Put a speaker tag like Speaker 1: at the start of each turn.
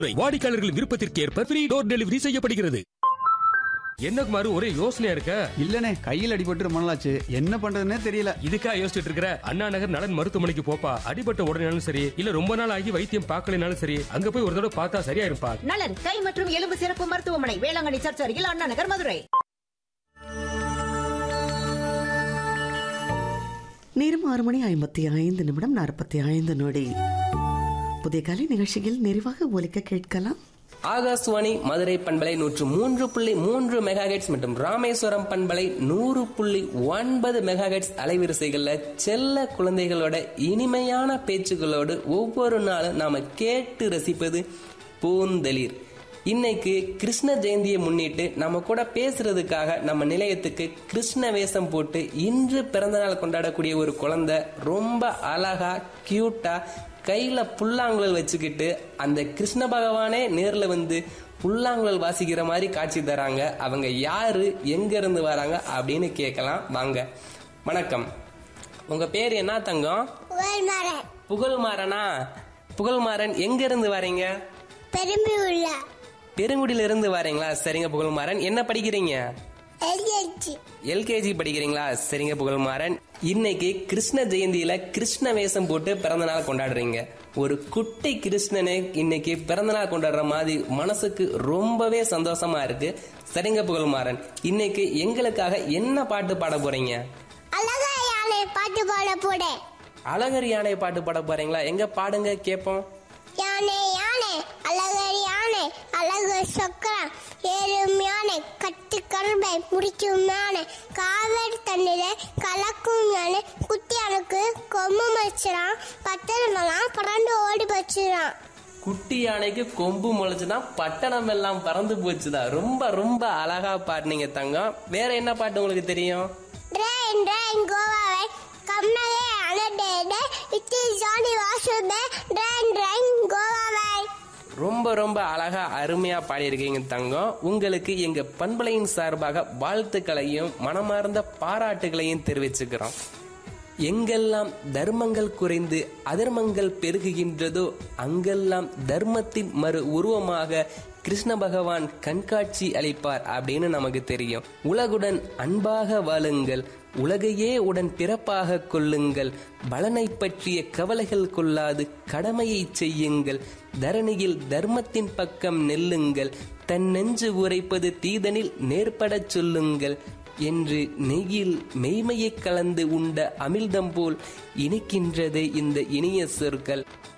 Speaker 1: வாடிக்கையாளர்கள் விருப்பத்திற்கு ஏற்ப ஃப்ரீ டோர் டெலிவரி செய்யப்படுகிறது என்ன குமார் ஒரே யோசனையா இருக்க
Speaker 2: இல்லனே கையில் அடிபட்டு ரொம்ப நாளாச்சு என்ன பண்றதுன்னே தெரியல
Speaker 1: இதுக்கா யோசிச்சுட்டு இருக்கிற அண்ணா நகர் நலன் மருத்துவமனைக்கு போப்பா அடிபட்ட உடனேனாலும் சரி இல்ல ரொம்ப நாள் ஆகி வைத்தியம் பார்க்கலனாலும் சரி அங்க போய் ஒரு தடவை பார்த்தா சரியா இருப்பா
Speaker 3: நலன் கை மற்றும் எலும்பு சிறப்பு மருத்துவமனை வேளாங்கண்ணி சர்ச் அருகில் அண்ணா நகர் மதுரை
Speaker 4: நேரம் ஆறு மணி ஐம்பத்தி ஐந்து நிமிடம் நாற்பத்தி ஐந்து நொடி புதிய கலை நிகழ்ச்சியில் நிறைவாக ஒலிக்க கேட்கலாம்
Speaker 5: ஆகாஷ்வாணி மதுரை பண்பலை நூற்று மூன்று புள்ளி மூன்று மெகாஹெட்ஸ் மற்றும் ராமேஸ்வரம் பண்பலை நூறு புள்ளி ஒன்பது மெகாஹெட்ஸ் அலைவரிசைகள்ல செல்ல குழந்தைகளோட இனிமையான பேச்சுகளோடு ஒவ்வொரு நாளும் நாம கேட்டு ரசிப்பது பூந்தளிர் இன்னைக்கு கிருஷ்ண ஜெயந்தியை முன்னிட்டு நம்ம கூட பேசுறதுக்காக நம்ம நிலையத்துக்கு கிருஷ்ண வேஷம் போட்டு இன்று பிறந்தநாள் கொண்டாடக்கூடிய ஒரு குழந்தை ரொம்ப அழகா கியூட்டா கையில புல்லாங்குழல் வச்சுக்கிட்டு அந்த கிருஷ்ண பகவானே நேர்ல வந்து புல்லாங்குழல் வாசிக்கிற மாதிரி காட்சி தராங்க அவங்க யாரு எங்க இருந்து வராங்க அப்படின்னு கேட்கலாம் வாங்க வணக்கம் உங்க பேர் என்ன தங்கம்
Speaker 6: புகழ்மரன்
Speaker 5: புகழ்மாறனா புகழ்மாறன் எங்க இருந்து வரீங்க
Speaker 6: பெரும்பி உள்ள
Speaker 5: பெருங்குடியில இருந்து வரீங்களா சரிங்க புகழ்மாறன் என்ன படிக்கிறீங்க
Speaker 6: எல்கேஜி
Speaker 5: எல்கேஜி படிக்கிறீங்களா சரிங்க புகழ்மாறன் இன்னைக்கு கிருஷ்ண ஜெயந்தியில கிருஷ்ண வேஷம் போட்டு பிறந்த நாள் கொண்டாடுறீங்க ஒரு குட்டி கிருஷ்ணனே இன்னைக்கு பிறந்த நாள் கொண்டாடுற மாதிரி மனசுக்கு ரொம்பவே சந்தோஷமா இருக்கு சரிங்க புகழ்மாறன் இன்னைக்கு எங்களுக்காக என்ன பாட்டு பாட போறீங்க
Speaker 6: அழகா யானை பாட்டு பாட போட
Speaker 5: அழகர் யானை பாட்டு பாட போறீங்களா எங்க பாடுங்க கேப்போம்
Speaker 6: யானை யானை அழகர் யானை அழகு சொக்கரம் ஏறும் யானை கட்டு கரும்பை முடிக்கும் யானை காவேரி தண்ணீரை கலக்கும் யானை குட்டியானுக்கு கொம்பு மச்சிரான் பத்திரமெல்லாம் பறந்து ஓடி வச்சிரான்
Speaker 5: குட்டி யானைக்கு கொம்பு முளைச்சுனா பட்டணம் எல்லாம் பறந்து போச்சுதான் ரொம்ப ரொம்ப அழகா பாடுனீங்க தங்கம் வேற என்ன பாட்டு உங்களுக்கு தெரியும்
Speaker 6: ட்ரெயின் ட்ரெயின் கோவாவை கம்னகே அனடேடே இட்டி ஜானி வாசுதே ட்ரெயின் ட்ரெயின் கோவாவை
Speaker 5: ரொம்ப ரொம்ப அழகா அருமையா பாடியிருக்கீங்க தங்கம் உங்களுக்கு எங்க பண்பலையின் சார்பாக வாழ்த்துக்களையும் மனமார்ந்த பாராட்டுகளையும் தெரிவிச்சுக்கிறோம் எங்கெல்லாம் தர்மங்கள் குறைந்து அதர்மங்கள் பெருகுகின்றதோ அங்கெல்லாம் தர்மத்தின் மறு உருவமாக கிருஷ்ண பகவான் கண்காட்சி அளிப்பார் அப்படின்னு நமக்கு தெரியும் உலகுடன் அன்பாக வாழுங்கள் உலகையே உடன் பிறப்பாக கொள்ளுங்கள் பலனை பற்றிய கவலைகள் கொள்ளாது கடமையை செய்யுங்கள் தரணியில் தர்மத்தின் பக்கம் நெல்லுங்கள் தன் நெஞ்சு உரைப்பது தீதனில் நேர்படச் சொல்லுங்கள் என்று நெய்யில் மெய்மையை கலந்து உண்ட அமிழ்தம் போல் இனிக்கின்றதே இந்த இனிய சொற்கள்